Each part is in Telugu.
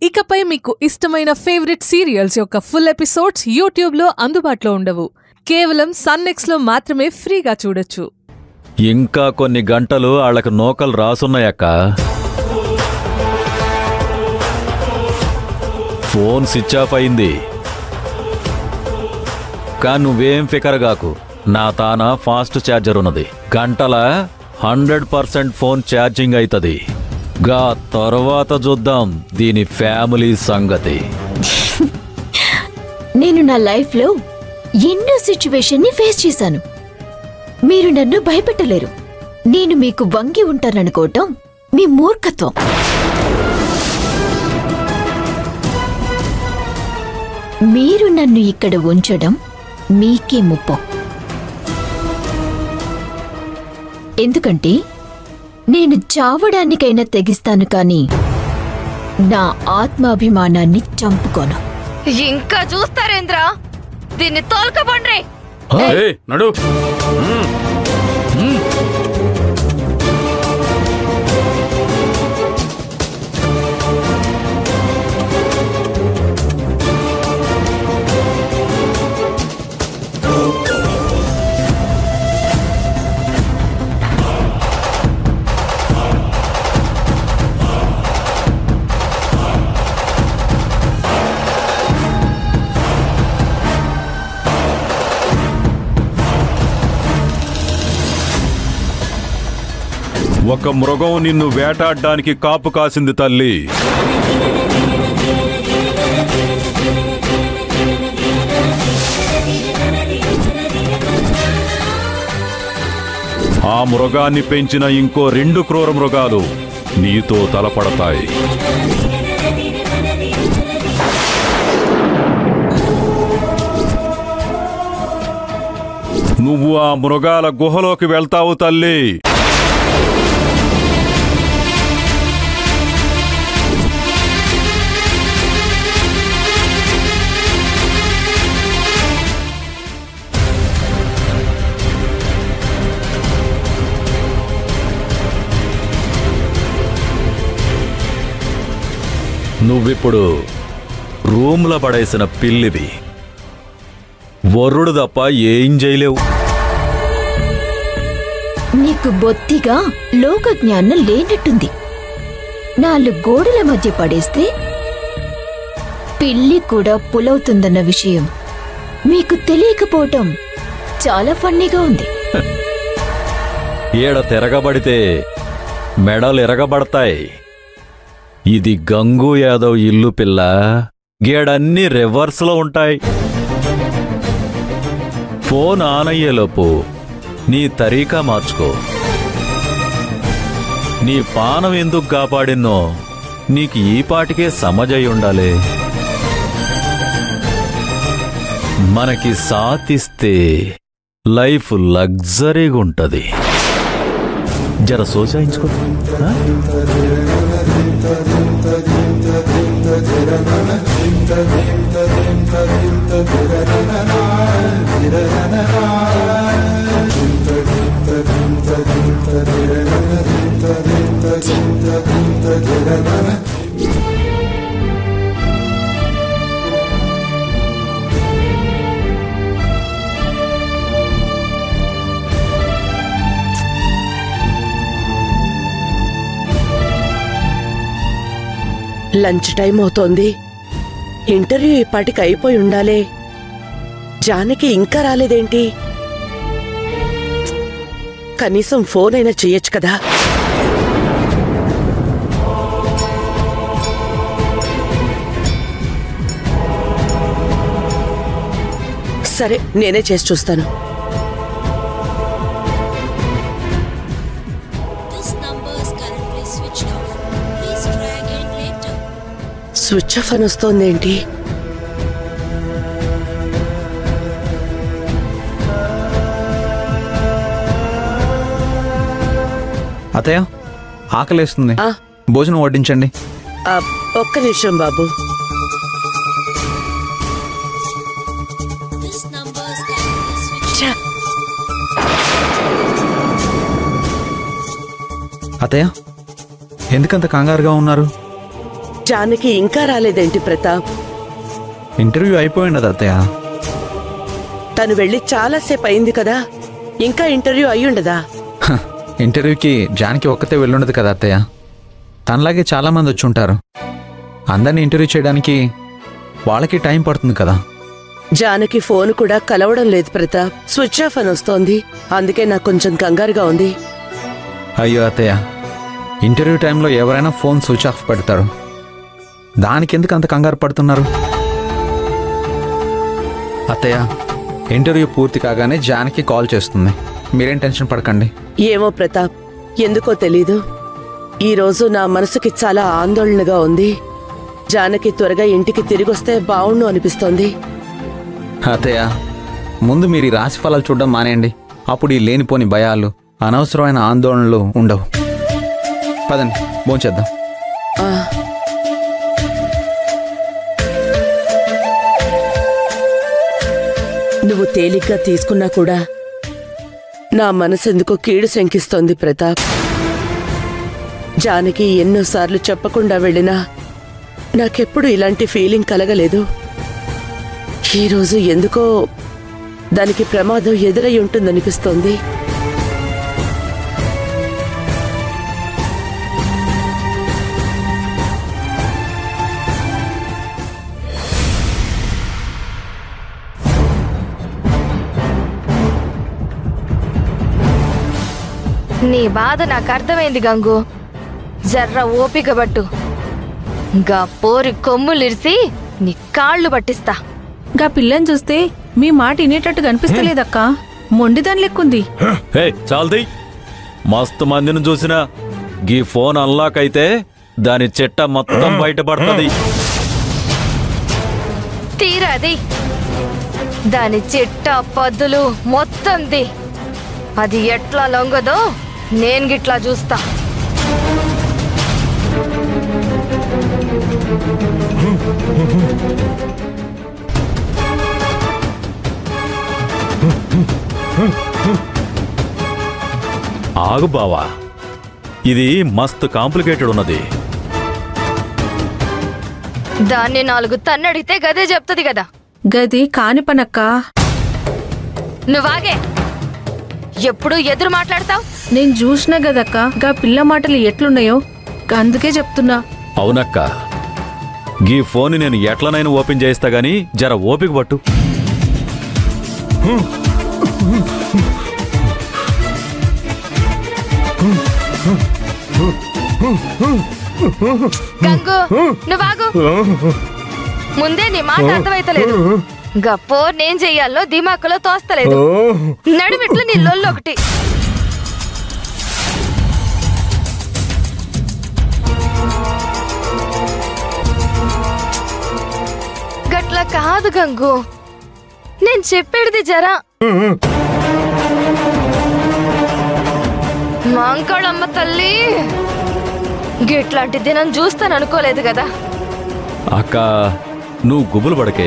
ఇకపై మీకు ఇష్టమైన ఫేవరెట్ సీరియల్స్ యొక్క ఫుల్ ఎపిసోడ్స్ యూట్యూబ్లో అందుబాటులో ఉండవు కేవలం సన్నెక్స్లో మాత్రమే ఫ్రీగా చూడొచ్చు ఇంకా కొన్ని గంటలు వాళ్ళకి నూకలు రాసున్నాయక్క ఫోన్ స్విచ్ ఆఫ్ అయింది కానీ నువ్వేం ఫికర్ గాకు నా తాన ఫాస్ట్ ఛార్జర్ ఉన్నది గంటల హండ్రెడ్ పర్సెంట్ ఫోన్ ఛార్జింగ్ అవుతుంది గా తర్వాత చూద్దాం దీని ఫ్యామిలీ సంగతి నేను నా లైఫ్లో ఎన్నో సిచ్యువేషన్ ని ఫేస్ చేశాను మీరు నన్ను భయపెట్టలేరు నేను మీకు వంగి ఉంటాననుకోవటం మీ మూర్ఖత్వం మీరు నన్ను ఇక్కడ ఉంచడం మీకే ముప్పు ఎందుకంటే నేను చావడానికైనా తెగిస్తాను కానీ నా ఆత్మాభిమానాన్ని చంపుకోను ఇంకా చూస్తారేంద్ర దీన్ని తోలుకపోండ్రి ఏయ్, నడు ఒక మృగం నిన్ను వేటాడడానికి కాపు కాసింది తల్లి ఆ మృగాన్ని పెంచిన ఇంకో రెండు క్రూర మృగాలు నీతో తలపడతాయి నువ్వు ఆ మృగాల గుహలోకి వెళ్తావు తల్లి నువ్విప్పుడు రూమ్లో పడేసిన పిల్లివి వరుడు తప్ప ఏం చేయలేవు నీకు బొత్తిగా లోక జ్ఞానం లేనట్టుంది నాలుగు గోడల మధ్య పడేస్తే పిల్లి కూడా పులవుతుందన్న విషయం మీకు తెలియకపోవటం చాలా ఫన్నీగా ఉంది ఈడ తిరగబడితే మెడలు ఎరగబడతాయి ఇది గంగు యాదవ్ ఇల్లు పిల్ల గేడన్నీ రివర్స్లో ఉంటాయి ఫోన్ ఆన్ అయ్యేలోపు నీ తరీకా మార్చుకో నీ పానం ఎందుకు కాపాడినో నీకు ఈ పాటికే సమజై ఉండాలి మనకి సాతిస్తే లైఫ్ లగ్జరీగా ఉంటది జర సోచాయించుకో ఆ? లంచ్ టైం అవుతోంది ఇంటర్వ్యూ ఇప్పటికి అయిపోయి ఉండాలే జానకి ఇంకా రాలేదేంటి కనీసం ఫోన్ అయినా చెయ్యొచ్చు కదా సరే నేనే చేసి చూస్తాను This number is currently switched off. Please try again later. Switch off అని వస్తోందేంటి అత్తయ్య ఆకలేస్తుంది ఆ. భోజనం వడ్డించండి ఆ, ఒక్క నిమిషం బాబు This number is currently switched ఛ, అత్తయ్య ఎందుకంత కంగారుగా ఉన్నారు జానకి ఇంకా రాలేదేంటి ప్రతాప్ ఇంటర్వ్యూ అయిపోయినది అత్తయ్య తను వెళ్ళి చాలాసేపు అయింది కదా ఇంకా ఇంటర్వ్యూ అయ్యుండదా హ, ఇంటర్వ్యూకి జానకి ఒక్కతే వెళ్ళుండదు కదా అత్తయ్య తనలాగే చాలా మంది వచ్చి ఉంటారు అందరిని ఇంటర్వ్యూ చేయడానికి వాళ్ళకి టైం పడుతుంది కదా జానకి ఫోన్ కూడా కలవడం లేదు ప్రతాప్ స్విచ్ ఆఫ్ అని వస్తోంది అందుకే నాకు కొంచెం కంగారుగా ఉంది అయ్యో అత్తయ్య ఇంటర్వ్యూ టైంలో ఎవరైనా ఫోన్ స్విచ్ ఆఫ్ పెడతారు దానికి ఎందుకు అంత కంగారు పడుతున్నారు అత్తయ్య ఇంటర్వ్యూ పూర్తి కాగానే జానకి కాల్ చేస్తుంది మీరేం టెన్షన్ పడకండి ఏమో ప్రతాప్ ఎందుకో తెలీదు ఈరోజు నా మనసుకి చాలా ఆందోళనగా ఉంది జానకి త్వరగా ఇంటికి తిరిగొస్తే బావుణ్ణు అనిపిస్తోంది అత్తయ్య ముందు మీరు ఈ రాశి ఫలాలు చూడడం మానేయండి అప్పుడు ఈ లేనిపోని భయాలు అనవసరమైన ఆందోళనలు ఉండవు పదండి భోంచేద్దాం ఆ, నువ్వు తేలిగ్గా తీసుకున్నా కూడా నా మనసెందుకో కీడు శంకిస్తోంది ప్రతాప్ జానకి ఎన్నోసార్లు చెప్పకుండా వెళ్ళినా నాకెప్పుడు ఇలాంటి ఫీలింగ్ కలగలేదు ఈరోజు ఎందుకో దానికి ప్రమాదం ఎదురై ఉంటుందనిపిస్తోంది నీ బాధ నాకు అర్థమైంది గంగు జర్ర ఓపిక పట్టు గా పోరి కొమ్ములిరిసి నీ కాళ్ళు పట్టిస్తా గా పిల్లని చూస్తే మీ మాట వినేటట్టు కనిపిస్తలేదక్కా మొండిదాని లెక్కుంది హే చాల్ది మస్తు మందిని చూసినా గీ ఫోన్ అన్లాక్ అయితే దాని చెట్ట మొత్తం బయటపడుతుంది తీరాది దాని చిట్ట పద్దులు మొత్తంది అది ఎట్లా లొంగదో నేను గిట్లా చూస్తా ఆగు బావా ఇది మస్తు కాంప్లికేటెడ్ ఉన్నది దాన్ని నాలుగు తన్నడితే గదే చెప్తుంది కదా గది కాని పనక్కా నువ్వాగే ఎప్పుడు ఎదురు మాట్లాడతావు నేను చూసినా గదక్క గా పిల్ల మాటలు ఎట్లున్నాయో గా అందుకే చెప్తున్నా అవునక్క గీ ఫోన్ నేను ఎట్లనైనా ఓపెన్ చేయిస్తా గానీ జర ఓపిక పట్టు గంగు నువ్వాగు ముందే నీ మాట అర్థమైతలేదు గప్పో నేను చెయ్యాలో దిమాకులో తోస్తలేదు నడిమిట్లు నీ లొల్లొకటి గట్ల కాదు గంగు నేను చెప్పేది జరా మాంకాళమ్మ తల్లి గిట్లాంటి దినం చూస్తాను అనుకోలేదు కదా అక్క నువ్వు గుబులు పడకే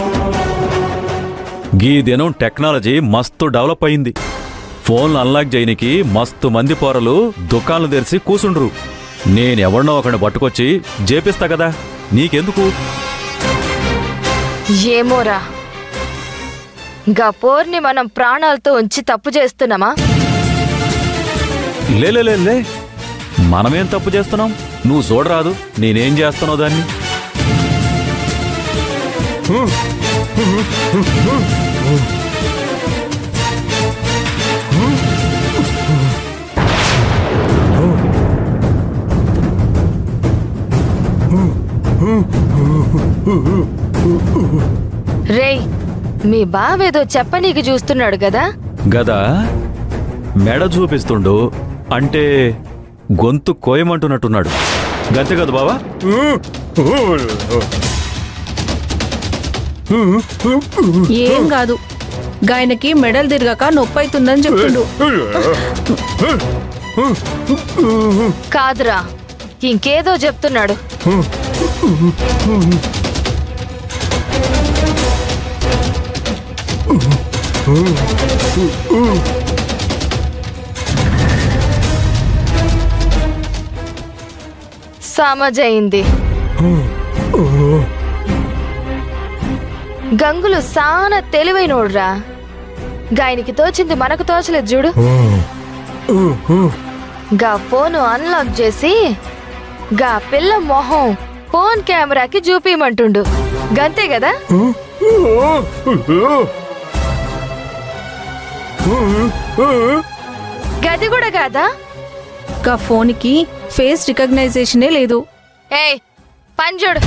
గీ దినం టెక్నాలజీ మస్తు డెవలప్ అయింది ఫోన్లు అన్లాక్ చేయనికి మస్తు మంది పోరలు దుకాణాలు తెరిచి కూసుండ్రు నేనెవరినో ఒకడిని పట్టుకొచ్చి జేపిస్తా కదా నీకెందుకు ఏమోరా గపోర్ని మనం ప్రాణాలతో ఉంచి తప్పు చేస్తున్నామా లే లే, లే లే మనమేం తప్పు చేస్తున్నాం నువ్వు చూడరాదు నేనేం చేస్తానో దాన్ని రేయ్ మీ బావేదో చెప్పనీకి చూస్తున్నాడు కదా గదా మెడ చూపిస్తుండు అంటే గొంతు కోయమంటున్నట్టున్నాడు గంతే కదా బావా ఏం కాదు గాయనకి మెడల్ తిరగక నొప్పి అవుతుందని చెప్తుండు కాదురా ఇంకేదో చెప్తున్నాడు సమజైంది గంగులు సానా తెలివైనోడ్రా గాయనికి తోచింది మనకు తోచలేదు చూడు గా ఫోను అన్లాక్ చేసి గా పిల్ల మొహం ఫోన్ కెమెరాకి చూపిమంటుండు గంతే కదా గది కూడా కాదా గా ఫోన్కి ఫేస్ రికగ్నైజేషనే లేదు ఏయ్ పని చూడు